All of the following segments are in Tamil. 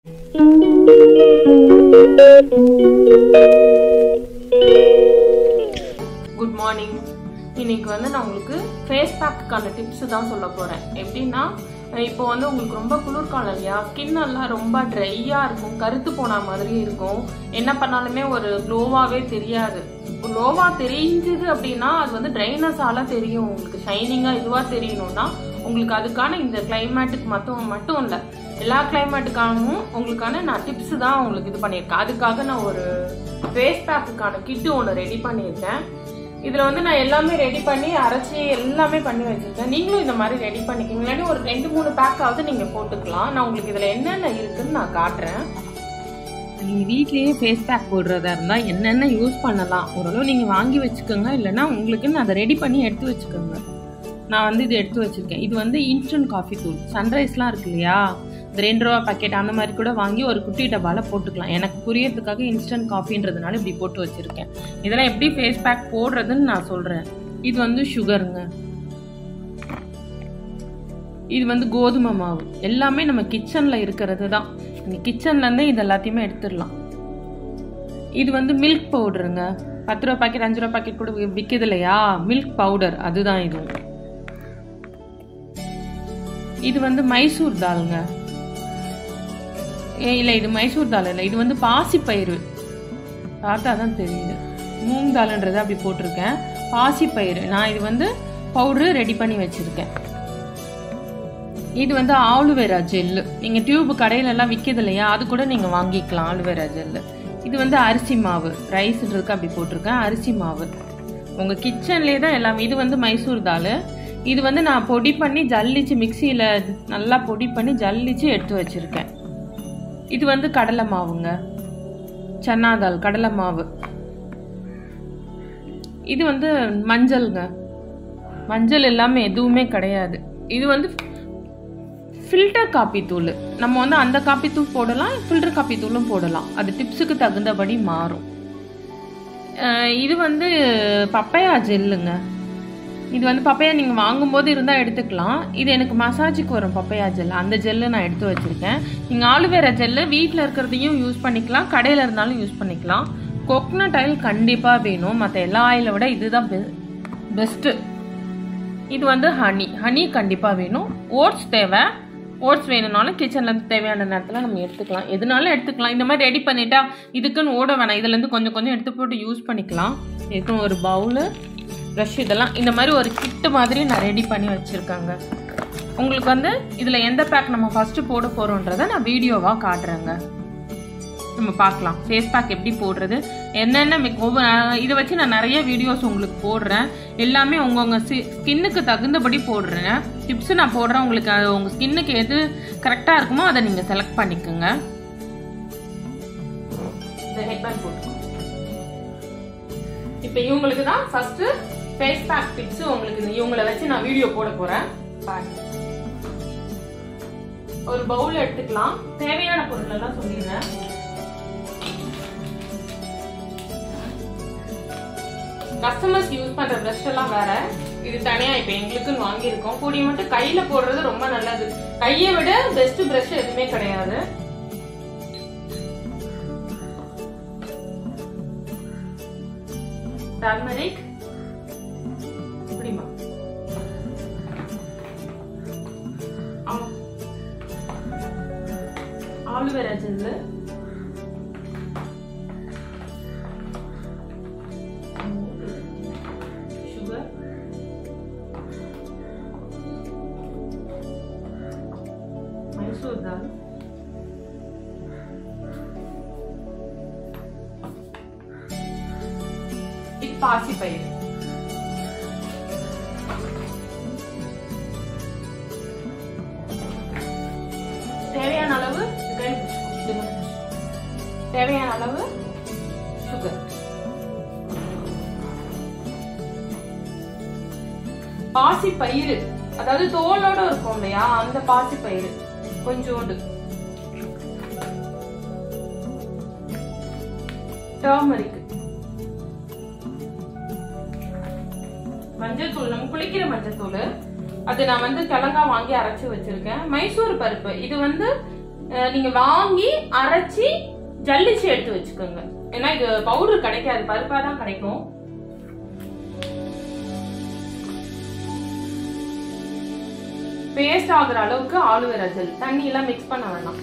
குட் மார்னிங் இன்னைக்கு வந்து நான் உங்களுக்கு ஃபேஸ் பேக்குக்கான டிப்ஸ் தான் சொல்ல போகிறேன் எப்படின்னா இப்போ வந்து உங்களுக்கு ரொம்ப குளிர்காலம் இல்லையா ஸ்கின் எல்லாம் ரொம்ப ட்ரையாக இருக்கும் கருத்து போன மாதிரி இருக்கும் என்ன பண்ணாலுமே ஒரு க்ளோவாகவே தெரியாது க்ளோவாக தெரிஞ்சுது அப்படின்னா அது வந்து ட்ரைனஸால தெரியும் உங்களுக்கு ஷைனிங்காக இதுவாக தெரியணும்னா உங்களுக்கு அதுக்கான இந்த கிளைமேட்டுக்கு மட்டும் மட்டும் இல்லை எல்லா கிளைமேட்டுக்காகவும் உங்களுக்கான நான் டிப்ஸ் தான் உங்களுக்கு இது பண்ணியிருக்கேன் அதுக்காக நான் ஒரு ஃபேஸ் பேக்குக்கான கிட்டு ஒன்று ரெடி பண்ணியிருக்கேன் இதில் வந்து நான் எல்லாமே ரெடி பண்ணி அரைச்சி எல்லாமே பண்ணி வச்சுருக்கேன் நீங்களும் இந்த மாதிரி ரெடி பண்ணிக்கோங்க இல்லாட்டி ஒரு ரெண்டு மூணு பேக்காவது நீங்கள் போட்டுக்கலாம் நான் உங்களுக்கு இதில் என்னென்ன இருக்குன்னு நான் காட்டுறேன் நீங்கள் வீட்லேயே ஃபேஸ் பேக் போடுறதா இருந்தால் என்னென்ன யூஸ் பண்ணலாம் ஓரளவு நீங்கள் வாங்கி வச்சுக்கோங்க இல்லைன்னா உங்களுக்குன்னு அதை ரெடி பண்ணி எடுத்து வச்சுக்கோங்க நான் வந்து இது எடுத்து வச்சுருக்கேன் இது வந்து இன்ஸ்டன்ட் காஃபி தூள் சன்ரைஸ்லாம் இருக்கு இல்லையா இந்த ரெண்டு ரூபா பாக்கெட் அந்த மாதிரி கூட வாங்கி ஒரு குட்டி டப்பாவில் போட்டுக்கலாம் எனக்கு புரியறதுக்காக இன்ஸ்டன்ட் காஃபின்றதுனால இப்படி போட்டு வச்சுருக்கேன் இதெல்லாம் எப்படி ஃபேஸ் பேக் போடுறதுன்னு நான் சொல்கிறேன் இது வந்து சுகருங்க இது வந்து கோதுமை மாவு எல்லாமே நம்ம கிச்சனில் இருக்கிறது தான் நீங்கள் கிச்சன்லேருந்தே இது எல்லாத்தையுமே எடுத்துடலாம் இது வந்து மில்க் பவுடருங்க பத்து ரூபா பாக்கெட் அஞ்சு ரூபா பாக்கெட் கூட விற்கிது இல்லையா மில்க் பவுடர் அதுதான் இதுவும் இது வந்து மைசூர் தாளுங்க ஏ இல்லை இது மைசூர் தால் இல்லை இது வந்து பாசிப்பயிறு பார்த்தா தான் தெரியுது மூங் தாளுன்றது அப்படி போட்டிருக்கேன் பாசிப்பயிறு நான் இது வந்து பவுட்ரு ரெடி பண்ணி வச்சுருக்கேன் இது வந்து ஆலுவேரா ஜெல்லு நீங்கள் டியூப் கடையிலலாம் விற்கிது இல்லையா அது கூட நீங்கள் வாங்கிக்கலாம் ஆலுவேரா ஜெல்லு இது வந்து அரிசி மாவு ரைஸ்ன்றதுக்கு அப்படி போட்டிருக்கேன் அரிசி மாவு உங்கள் கிச்சன்லேயே தான் எல்லாமே இது வந்து மைசூர் தால் இது வந்து நான் பொடி பண்ணி ஜல்லிச்சு மிக்சியில் நல்லா பொடி பண்ணி ஜல்லிச்சு எடுத்து வச்சுருக்கேன் இது வந்து கடலை மாவுங்க சன்னா தால் கடலை மாவு இது வந்து மஞ்சள்ங்க மஞ்சள் எல்லாமே எதுவுமே கிடையாது இது வந்து ஃபில்டர் காப்பி தூள் நம்ம வந்து அந்த காப்பி தூள் போடலாம் ஃபில்டர் காப்பி தூளும் போடலாம் அது டிப்ஸுக்கு தகுந்தபடி மாறும் இது வந்து பப்பையா ஜெல்லுங்க இது வந்து பப்பையா நீங்கள் வாங்கும்போது இருந்தால் எடுத்துக்கலாம் இது எனக்கு மசாஜுக்கு வரும் பப்பையா ஜெல் அந்த ஜெல்லு நான் எடுத்து வச்சுருக்கேன் நீங்கள் ஆலுவேரா ஜெல்லு வீட்டில் இருக்கிறதையும் யூஸ் பண்ணிக்கலாம் கடையில் இருந்தாலும் யூஸ் பண்ணிக்கலாம் கொக்னட் ஆயில் கண்டிப்பாக வேணும் மற்ற எல்லா ஆயிலை விட இதுதான் பெ பெஸ்ட்டு இது வந்து ஹனி ஹனி கண்டிப்பாக வேணும் ஓட்ஸ் தேவை ஓட்ஸ் வேணும்னாலும் கிச்சனில் தேவையான நேரத்தில் நம்ம எடுத்துக்கலாம் எதுனாலும் எடுத்துக்கலாம் இந்த மாதிரி ரெடி பண்ணிட்டா இதுக்குன்னு ஓட வேணாம் இதுலேருந்து கொஞ்சம் கொஞ்சம் எடுத்து போட்டு யூஸ் பண்ணிக்கலாம் இதுக்குன்னு ஒரு பவுலு ப்ரஷ் இதெல்லாம் இந்த மாதிரி ஒரு கிட்டு மாதிரி நான் ரெடி பண்ணி வச்சுருக்கேங்க உங்களுக்கு வந்து இதில் எந்த பேக் நம்ம ஃபஸ்ட்டு போட போகிறோன்றதை நான் வீடியோவாக காட்டுறேங்க நம்ம பார்க்கலாம் ஃபேஸ் பேக் எப்படி போடுறது என்னென்ன ஒவ்வொரு இதை வச்சு நான் நிறைய வீடியோஸ் உங்களுக்கு போடுறேன் எல்லாமே உங்கவுங்க ஸ்கின்னுக்கு தகுந்தபடி போடுறேன் டிப்ஸ் நான் போடுறேன் உங்களுக்கு உங்கள் ஸ்கின்னுக்கு எது கரெக்டாக இருக்குமோ அதை நீங்கள் செலக்ட் பண்ணிக்கோங்க இந்த ஹெட்பேண்ட் போட்டுக்கோங்க இப்போ இவங்களுக்கு தான் ஃபர்ஸ்ட் ஃபேஸ் பேக் டிப்ஸ் உங்களுக்கு இவங்களை வச்சு நான் வீடியோ போட போறேன் பாருங்க ஒரு பவுல் எடுத்துக்கலாம் தேவையான பொருள் எல்லாம் சொல்லிடுறேன் கஸ்டமர்ஸ் யூஸ் பண்ற ப்ரஷ் எல்லாம் வேற இது தனியா இப்ப எங்களுக்குன்னு வாங்கியிருக்கோம் கூடிய மட்டும் கையில போடுறது ரொம்ப நல்லது கையை விட பெஸ்ட் ப்ரஷ் எதுவுமே கிடையாது டர்மரிக் இப்படிமா aloe vera gel sugar Mysore dal இது பாசி பயிர் தேவையான அளவு தேவையான அளவு சுகர் பாசி பயிறு அதாவது தோலோட இருக்கும் இல்லையா அந்த பாசி பயிறு கொஞ்சோண்டு டர்மரிக் மஞ்சத்தூள் நம்ம குளிக்கிற மஞ்சத்தூள் அது நான் வந்து கிழங்கா வாங்கி அரைச்சு வச்சிருக்கேன் மைசூர் பருப்பு இது வந்து அஹ், நீங்க வாங்கி அரைச்சி ஜல்லிச்சு எடுத்து வச்சுக்கோங்க ஏன்னா இது பவுடர் கிடைக்காது பருப்பா தான் கிடைக்கும் பேஸ்ட் ஆகுற அளவுக்கு ஆலுவேரா ஜெல் தண்ணி எல்லாம் மிக்ஸ் பண்ண வேணாம்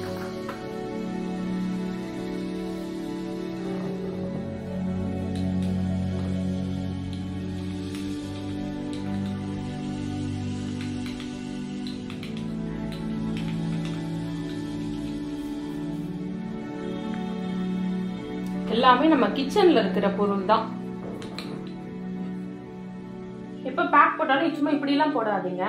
எல்லாமே நம்ம கிச்சன்ல இருக்கிற பொருள் தான் எப்ப பேக் போட்டாலும் சும்மா இப்படி எல்லாம் போடாதீங்க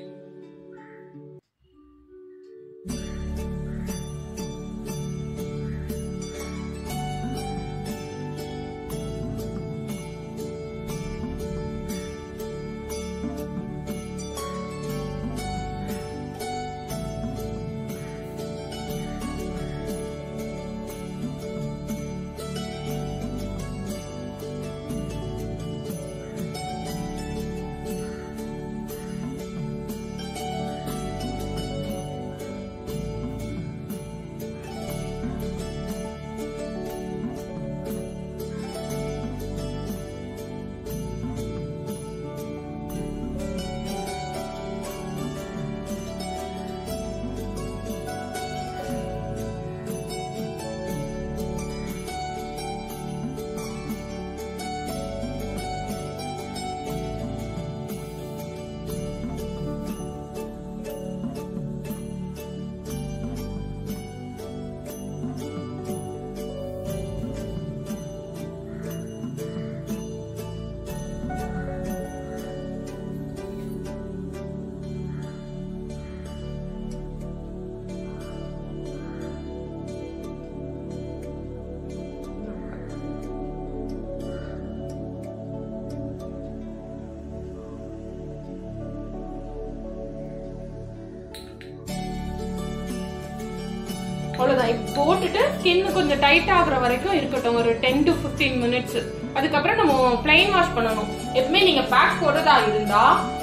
அவ்வளவுதான் இப்போ போட்டுட்டு ஸ்கின் கொஞ்சம் டைட் ஆகுற வரைக்கும் இருக்கட்டும் ஒரு டென் டு 15 மினிட்ஸ் அதுக்கப்புறம் நம்ம பிளைன் வாஷ் பண்ணணும் எப்பவுமே நீங்க பேக் போடுறதா இருந்தா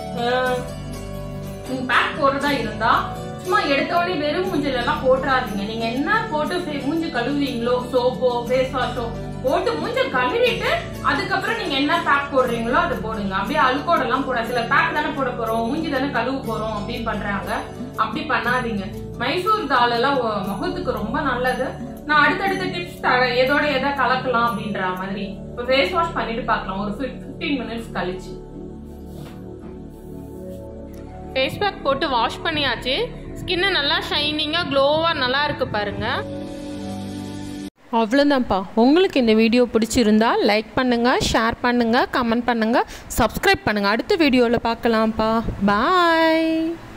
பேக் போடுறதா இருந்தா சும்மா எடுத்த உடனே வெறும் மூஞ்சில எல்லாம் போட்டுறாதீங்க நீங்க என்ன போட்டு ஃபே- மூஞ்சி கழுவுவீங்களோ சோப்போ ஃபேஸ் வாஷோ போட்டு மூஞ்ச கழுவிட்டு அதுக்கப்புறம் நீங்க என்ன பேக் போடுறீங்களோ அதை போடுங்க அப்படியே அழுக்கோட எல்லாம் போட சில பேக் தானே போட போறோம் மூஞ்சி தானே கழுவு போறோம் அப்படின்னு பண்றாங்க அப்படி பண்ணாதீங்க மைசூர் தால் எல்லாம் ஒ- முகத்துக்கு ரொம்ப நல்லது நான் அடுத்தடுத்த டிப்ஸ் தரேன் எதோட எதை கலக்கலாம் அப்படின்ற மாதிரி இப்போ ஃபேஸ் வாஷ் பண்ணிட்டு பார்க்கலாம் ஒரு ஃபிஃப்டீன் மினிட்ஸ் கழிச்சு ஃபேஸ் பேக் போட்டு வாஷ் பண்ணியாச்சு ஸ்கின்னு நல்லா ஷைனிங்காக க்ளோவாக நல்லா இருக்கு பாருங்க அவ்வளோதான்ப்பா உங்களுக்கு இந்த வீடியோ பிடிச்சிருந்தா லைக் பண்ணுங்கள் ஷேர் பண்ணுங்கள் கமெண்ட் பண்ணுங்கள் சப்ஸ்கிரைப் பண்ணுங்கள் அடுத்த வீடியோவில் பார்க்கலாம்ப்பா பாய்